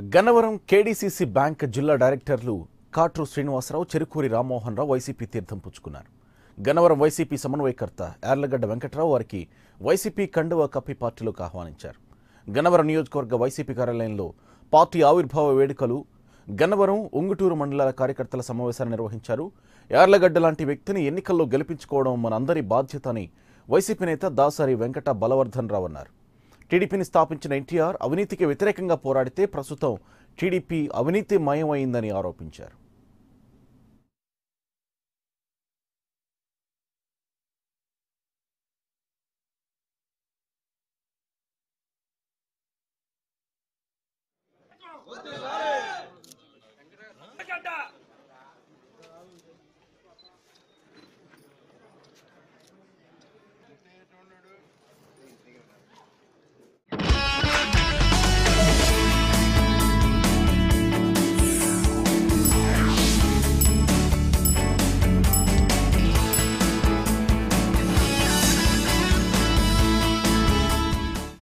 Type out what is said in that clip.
Gannavaram KDCC bank జిల్లా డైరెక్టర్లు కాట్రు శ్రీనివాసరావు చెరుకూరి రామ్మోహన్ రావు వైసీపీ తీర్థం పుచ్చుకున్నారు గన్నవరం వైసీపీ సమన్వయకర్త యార్లగడ్డ వెంకట్రావు వారికి వైసీపీ కండువా కప్పి పార్టీలోకి ఆహ్వానించారు గన్నవరం నియోజకవర్గ వైసీపీ కార్యాలయంలో పార్టీ ఆవిర్భావ వేడుకలు గన్నవరం ఉంగుటూరు మండలాల కార్యకర్తల సమావేశాన్ని నిర్వహించారు యార్లగడ్డ లాంటి వ్యక్తిని ఎన్నికల్లో గెలిపించుకోవడం మనందరి బాధ్యత అని వైసీపీ నేత దాసరి వెంకట బలవర్ధన్ రావు అన్నారు టీడీపీని స్థాపించిన ఎన్టీఆర్ అవినీతికి వ్యతిరేకంగా పోరాడితే ప్రస్తుతం టీడీపీ అవినీతి మయమైందని ఆరోపించారు వద్దు